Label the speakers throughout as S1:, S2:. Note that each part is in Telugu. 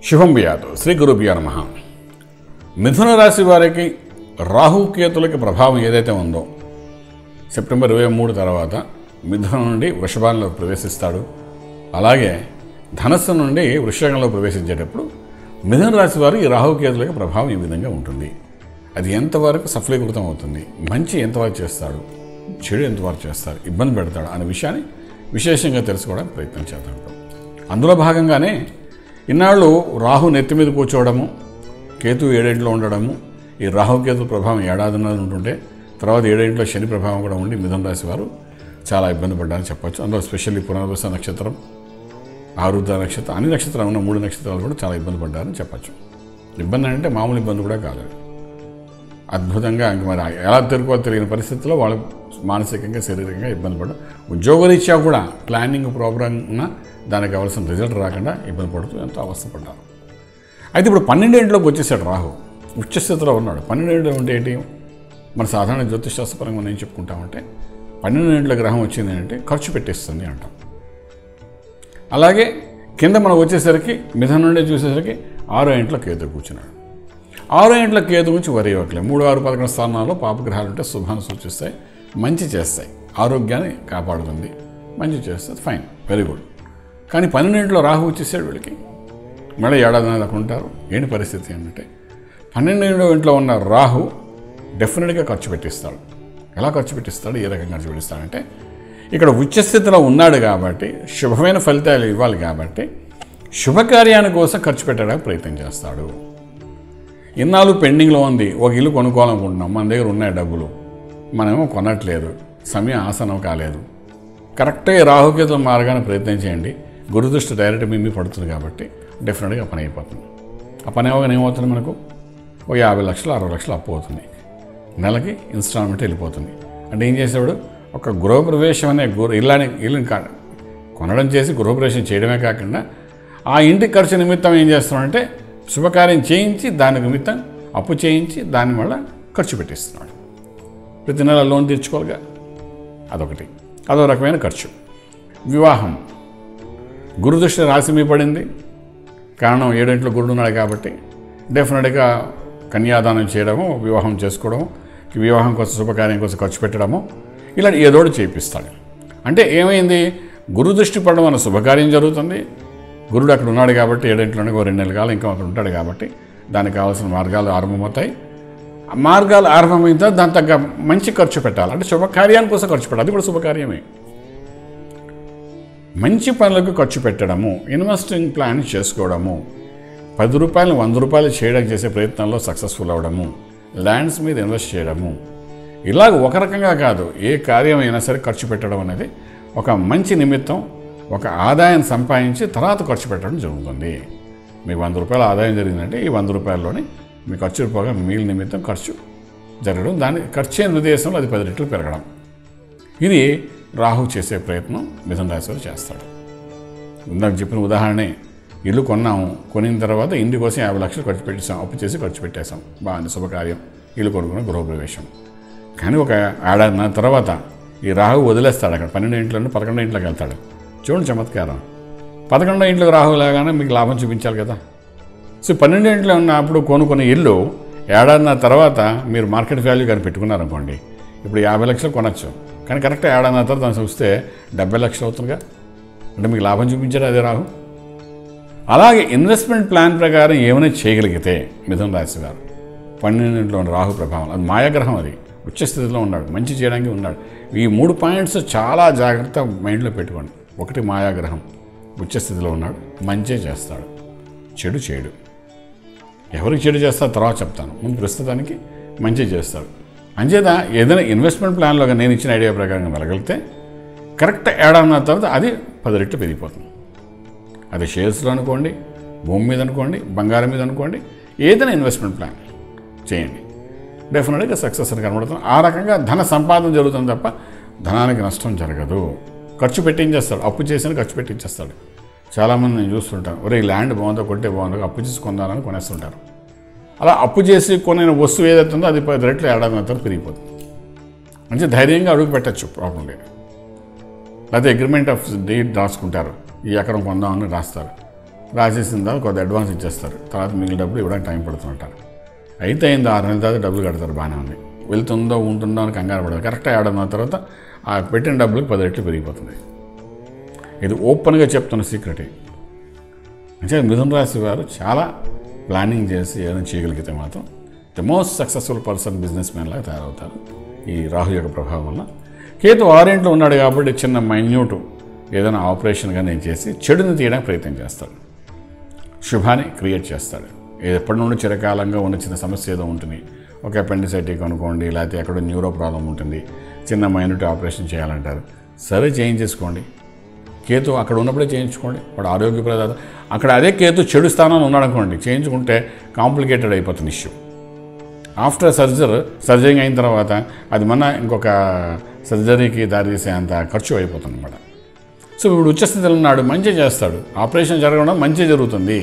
S1: శుభం బియాదు శ్రీ గురుభ్యో నమ మిథున రాశి వారికి రాహుకేతులకి ప్రభావం ఏదైతే ఉందో సెప్టెంబర్ ఇరవై మూడు తర్వాత మిథునం నుండి వృషభాల్లో ప్రవేశిస్తాడు అలాగే ధనస్సు నుండి వృషభంలో ప్రవేశించేటప్పుడు మిథున రాశి వారు ఈ రాహుకేతులకి ప్రభావం ఈ విధంగా ఉంటుంది అది ఎంతవరకు సఫలీకృతం అవుతుంది మంచి ఎంతవరకు చేస్తాడు చెడు ఎంతవరకు చేస్తాడు ఇబ్బంది పెడతాడు అనే విషయాన్ని విశేషంగా తెలుసుకోవడానికి ప్రయత్నం చేద్దాం అందులో భాగంగానే ఇన్నాళ్ళు రాహు నెత్తి మీద కూర్చోవడము కేతు ఏడేంట్లో ఉండడము ఈ రాహుకేతు ప్రభావం ఏడాదిన్నర ఉంటుంటే తర్వాత ఏడేంట్లో శని ప్రభావం కూడా ఉండి మిథున రాశి వారు చాలా ఇబ్బంది పడ్డారని చెప్పొచ్చు అందులో స్పెషల్లీ పునర్వస నక్షత్రం ఆరుద్ర నక్షత్రం అన్ని నక్షత్రాలు ఉన్న మూడు నక్షత్రాలు కూడా చాలా ఇబ్బంది పడ్డారని చెప్పచ్చు ఇబ్బంది అంటే మామూలు ఇబ్బంది కూడా కాదు అద్భుతంగా ఇంక మరి ఎలా తిరుగుకో తెలియని పరిస్థితుల్లో వాళ్ళు మానసికంగా శారీరకంగా ఇబ్బంది పడడం ఉద్యోగరీత్యా కూడా ప్లానింగ్ ప్రోగ్రామ్ ఉన్న దానికి కావాల్సిన రిజల్ట్ రాకుండా ఇబ్బంది పడుతూ ఎంతో అవస్థపడ్డారు అయితే ఇప్పుడు పన్నెండేంట్లోకి వచ్చేసాడు రాహు ఉచ్చస్థితిలో ఉన్నాడు పన్నెండేంట్లో ఉంటే ఏంటి మన సాధారణ జ్యోతిషాస్త్రపరంగా మనం ఏం చెప్పుకుంటామంటే పన్నెండేంట్ల గ్రహం వచ్చింది అంటే ఖర్చు పెట్టేస్తుంది అంటాం అలాగే కింద మనం వచ్చేసరికి మిథున నుండి చూసేసరికి ఆరో ఇంట్లో కేతు కూర్చున్నాడు ఆరో ఇంట్లో కేతు గురించి వరి ఇవ్వట్లేదు మూడు ఆరు పదకొండు స్థానాల్లో పాపగ్రహాలు ఉంటే శుభాన్ని సూచిస్తాయి మంచి చేస్తాయి ఆరోగ్యాన్ని కాపాడుతుంది మంచి చేస్తుంది ఫైన్ వెరీ గుడ్ కానీ పన్నెండింటిలో రాహు వచ్చేసాడు వీళ్ళకి మళ్ళీ ఏడాది దాకా ఉంటారు ఏంటి పరిస్థితి అంటే పన్నెండో ఇంట్లో ఉన్న రాహు డెఫినెట్గా ఖర్చు పెట్టిస్తాడు ఎలా ఖర్చు పెట్టిస్తాడు ఏ రకంగా ఖర్చు పెట్టిస్తాడంటే ఇక్కడ ఉచ్చస్థితిలో ఉన్నాడు కాబట్టి శుభమైన ఫలితాలు ఇవ్వాలి కాబట్టి శుభకార్యాన్ని కోసం ఖర్చు పెట్టడానికి ప్రయత్నం చేస్తాడు ఇన్నాళ్ళు పెండింగ్లో ఉంది ఒక ఇల్లు కొనుక్కోవాలనుకుంటున్నాం మన దగ్గర ఉన్నాయి డబ్బులు మనమేమో కొనట్లేదు సమయం ఆసనం కాలేదు కరెక్ట్గా రాహుకేతుల మార్గాన్ని ప్రయత్నం చేయండి గురుదృష్టి డైరెక్ట్ మీ మీద పడుతుంది కాబట్టి డెఫినెట్గా పని అయిపోతుంది ఆ పని అవగానే ఏమవుతుంది మనకు ఓ యాభై లక్షలు అరవై లక్షలు అప్పు అవుతుంది నెలకి ఇన్స్టాల్మెంట్ వెళ్ళిపోతుంది అంటే ఏం చేసేవాడు ఒక గృహప్రవేశం అనే గురు ఇల్లాని ఇల్లుని కా కొనడం చేసి గృహప్రవేశం చేయడమే కాకుండా ఆ ఇంటి ఖర్చు నిమిత్తం ఏం చేస్తున్నాడంటే శుభకార్యం చేయించి దాని నిమిత్తం అప్పు చేయించి దాని వల్ల ఖర్చు పెట్టిస్తున్నాడు ప్రతి నెల లోన్ తీర్చుకోవాలిగా అదొకటి అదో రకమైన ఖర్చు వివాహం గురుదృష్టి రాశి మీ పడింది కారణం ఏడింట్లో గురుడు ఉన్నాడు కాబట్టి డెఫినెట్గా కన్యాదానం చేయడము వివాహం చేసుకోవడము వివాహం కోసం శుభకార్యం కోసం ఖర్చు పెట్టడము ఇలా ఏదోటి చేపిస్తాడు అంటే ఏమైంది గురు దృష్టి పడడం వల్ల శుభకార్యం జరుగుతుంది గురుడు అక్కడ ఉన్నాడు కాబట్టి ఏడింట్లోనే ఒక రెండు నెలల కాలం ఇంకా అక్కడ ఉంటాడు కాబట్టి దానికి కావాల్సిన మార్గాలు ఆరంభమవుతాయి ఆ మార్గాలు ఆరంభమైన తర్వాత దాని తగ్గ మంచి ఖర్చు పెట్టాలి అంటే శుభకార్యాని కోసం ఖర్చు పెట్టాలి అది కూడా శుభకార్యమే మంచి పనులకు ఖర్చు పెట్టడము ఇన్వెస్టింగ్ ప్లాన్ చేసుకోవడము పది రూపాయలు వంద రూపాయలు చేయడానికి చేసే ప్రయత్నంలో సక్సెస్ఫుల్ అవ్వడము ల్యాండ్స్ మీద ఇన్వెస్ట్ చేయడము ఇలాగ ఒక రకంగా కాదు ఏ కార్యం అయినా సరే ఖర్చు పెట్టడం అనేది ఒక మంచి నిమిత్తం ఒక ఆదాయాన్ని సంపాదించి తర్వాత ఖర్చు పెట్టడం జరుగుతుంది మీకు వంద రూపాయల ఆదాయం జరిగిందంటే ఈ వంద రూపాయల్లోని మీ ఖర్చు పోగా మీల్ నిమిత్తం ఖర్చు జరగడం దాని ఖర్చు అయిన ఉద్దేశంలో అది పది రెట్లు పెరగడం ఇది రాహు చేసే ప్రయత్నం మిథున రాశి వారు చేస్తాడు ఇందాక చెప్పిన ఉదాహరణే ఇల్లు కొన్నాము కొనిన తర్వాత ఇంటి కోసం యాభై లక్షలు ఖర్చు పెట్టేసాం అప్పు చేసి ఖర్చు పెట్టేశాం బాగుంది శుభకార్యం ఇల్లు కొనుక్కున్న గృహప్రవేశం కానీ ఒక ఏడాది తర్వాత ఈ రాహు వదిలేస్తాడు అక్కడ పన్నెండు ఇంట్లోనే పదకొండు ఇంట్లోకి వెళ్తాడు చూడండి చమత్కారం పదకొండో ఇంట్లోకి రాహు లాగానే మీకు లాభం చూపించాలి కదా సో పన్నెండు ఇంట్లో ఉన్నప్పుడు కొనుక్కున్న ఇల్లు ఏడాదిన్నర తర్వాత మీరు మార్కెట్ వాల్యూ కానీ పెట్టుకున్నారనుకోండి ఇప్పుడు యాభై లక్షలు కొనచ్చు కానీ కరెక్ట్ ఏడాదిన్నర తర్వాత దాన్ని చూస్తే డెబ్బై లక్షలు అవుతుందిగా అంటే మీకు లాభం చూపించాడు అదే రాహు అలాగే ఇన్వెస్ట్మెంట్ ప్లాన్ ప్రకారం ఏమైనా చేయగలిగితే మిథున రాశి గారు పన్నెండింటిలో ఉన్న రాహు ప్రభావం అది మాయాగ్రహం అది ఉచ్చ స్థితిలో ఉన్నాడు మంచి చేయడానికి ఉన్నాడు ఈ మూడు పాయింట్స్ చాలా జాగ్రత్త మైండ్లో పెట్టుకోండి ఒకటి మాయాగ్రహం ఉచ్చ స్థితిలో ఉన్నాడు మంచే చేస్తాడు చెడు చేయడు ఎవరికి చెడు చేస్తారో తర్వాత చెప్తాను ముందు ప్రస్తుతానికి మంచి చేస్తాడు అంచేత ఏదైనా ఇన్వెస్ట్మెంట్ ప్లాన్లో నేను ఇచ్చిన ఐడియా ప్రకారం వెళ్ళగలిగితే కరెక్ట్ ఏడాదిన తర్వాత అది పది రెట్లు పెరిగిపోతుంది అది షేర్స్లో అనుకోండి భూమి మీద అనుకోండి బంగారం మీద అనుకోండి ఏదైనా ఇన్వెస్ట్మెంట్ ప్లాన్ చేయండి డెఫినెట్గా సక్సెస్ అని కనబడుతుంది ఆ రకంగా ధన సంపాదన జరుగుతుంది తప్ప ధనానికి నష్టం జరగదు ఖర్చు పెట్టించేస్తాడు అప్పు చేసిన ఖర్చు పెట్టించేస్తాడు చాలామంది నేను చూస్తుంటాను ఒరే ఈ ల్యాండ్ బాగుందో కొంటే బాగుందో అప్పు చేసి కొందాలని కొనేస్తుంటారు అలా అప్పు చేసి కొనిన వస్తువు ఏదైతే ఉందో అది పది రెట్లు ఏడాది తర్వాత పెరిగిపోతుంది మంచి ధైర్యంగా అడుగు పెట్టచ్చు ప్రాబ్లం లేదు లేకపోతే అగ్రిమెంట్ ఆఫ్ డీడ్ రాసుకుంటారు ఈ ఎకరం కొందామని రాస్తారు రాసేసిన తర్వాత కొద్ది అడ్వాన్స్ ఇచ్చేస్తారు తర్వాత మిగిలిన డబ్బులు ఇవ్వడానికి టైం పడుతుంటారు అయితే అయింది ఆరు నెలల తర్వాత డబ్బులు కడతారు బాగానే ఉంది వెళ్తుందో ఉంటుందో అని కంగారు పడదు కరెక్ట్గా ఆడన్న తర్వాత ఆ పెట్టిన డబ్బులకు పది రెట్లు పెరిగిపోతుంది ఇది ఓపెన్గా చెప్తున్న సీక్రెట్ ఇది. అంటే మిథున రాశి వారు చాలా ప్లానింగ్ చేసి ఏదైనా చేయగలిగితే మాత్రం the most successful person businessman లాగా తయారవుతారు ఈ రాహు యొక్క ప్రభావం వల్ల కేతు ఆరింట్లో ఉన్నాడు కాబట్టి చిన్న మైన్యూట్ ఏదైనా ఆపరేషన్ కానీ చేసి చెడుని తీయడానికి ప్రయత్నం చేస్తాడు శుభాన్ని క్రియేట్ చేస్తాడు ఇది ఎప్పటి నుండి చిరకాలంగా ఉన్న చిన్న సమస్య ఏదో ఉంటుంది ఒక అపెండిసైటిక్ అనుకోండి లేకపోతే ఎక్కడో న్యూరో ప్రాబ్లం ఉంటుంది చిన్న మైనూట్ ఆపరేషన్ చేయాలంటారు సరే చేయించేసుకోండి కేతు అక్కడ ఉన్నప్పుడే చేయించుకోండి వాడు ఆరోగ్య ప్రదాత అక్కడ అదే కేతు చెడు స్థానంలో ఉన్నాడు అనుకోండి చేయించుకుంటే కాంప్లికేటెడ్ అయిపోతుంది ఇష్యూ ఆఫ్టర్ సర్జర్ సర్జరీ అయిన తర్వాత అది మన ఇంకొక సర్జరీకి దారితీసే అంత ఖర్చు అయిపోతుంది అనమాట సో ఇప్పుడు ఉచ్చస్థితిలో ఉన్నాడు మంచి చేస్తాడు ఆపరేషన్ జరగడం మంచి జరుగుతుంది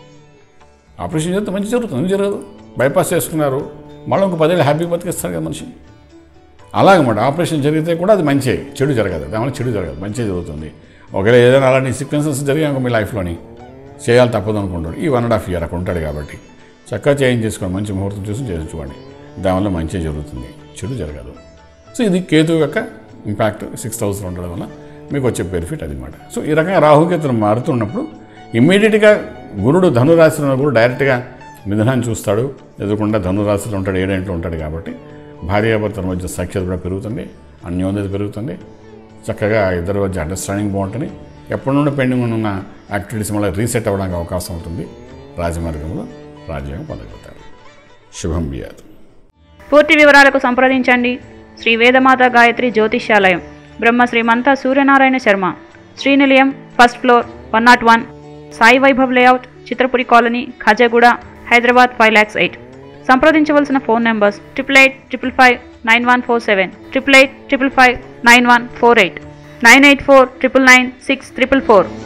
S1: ఆపరేషన్ చేస్తే మంచి జరుగుతుంది ఎందుకు జరగదు బైపాస్ చేసుకున్నారు మళ్ళీ ఇంకో పదేళ్ళు హ్యాపీ బతికిస్తాడు కదా మనిషి అలాగమాట ఆపరేషన్ జరిగితే కూడా అది మంచి చెడు జరగదు దానివల్ల చెడు జరగదు మంచి జరుగుతుంది ఒకవేళ ఏదైనా అలాంటి సీక్వెన్సెస్ జరిగాక మీ లైఫ్లోని చేయాలి తప్పదు అనుకుంటాడు ఈ వన్ అండ్ హాఫ్ ఇయర్ అక్కడ ఉంటాడు కాబట్టి చక్కగా చేంజ్ చేసుకోండి మంచి ముహూర్తం చూసి చేయించుకోండి దానివల్ల మంచి జరుగుతుంది చెడు జరగదు సో ఇది కేతు యొక్క ఇంపాక్ట్ సిక్స్ థౌసండ్ ఉండడం వల్ల మీకు వచ్చే బెనిఫిట్ అది అనమాట సో ఈ రకంగా రాహుకేతులు మారుతున్నప్పుడు ఇమ్మీడియట్గా గురుడు ధనురాశిలో ఉన్న గురుడు డైరెక్ట్గా మిథునాన్ని చూస్తాడు ఎదురకుండా ధనురాశిలో ఉంటాడు ఏడేంట్లో ఉంటాడు కాబట్టి భార్యాభర్తల మధ్య సఖ్యత కూడా పెరుగుతుంది అన్యోన్యత పెరుగుతుంది చక్కగా ఇద్దరి మధ్య అండర్స్టాండింగ్ బాగుంటుంది ఎప్పటి నుండి పెండింగ్ ఉన్న యాక్టివిటీస్ మళ్ళీ రీసెట్ అవ్వడానికి అవకాశం ఉంటుంది రాజమార్గంలో రాజ్యాంగం పొందగలుగుతారు శుభం బియాదు
S2: పూర్తి వివరాలకు సంప్రదించండి Shri Vedamata Gayatri Jyotishyalayam Brahma Srimantha Suryanarayana Sharma Srinilayam first floor one naught one Sai Vaibhav layout Chitrapuri colony Khajaguda Hyderabad five lakhs eight సంప్రదించవలసిన phone numbers triple eight triple five nine one four seven triple eight triple five nine one four eight nine eight four triple nine six triple four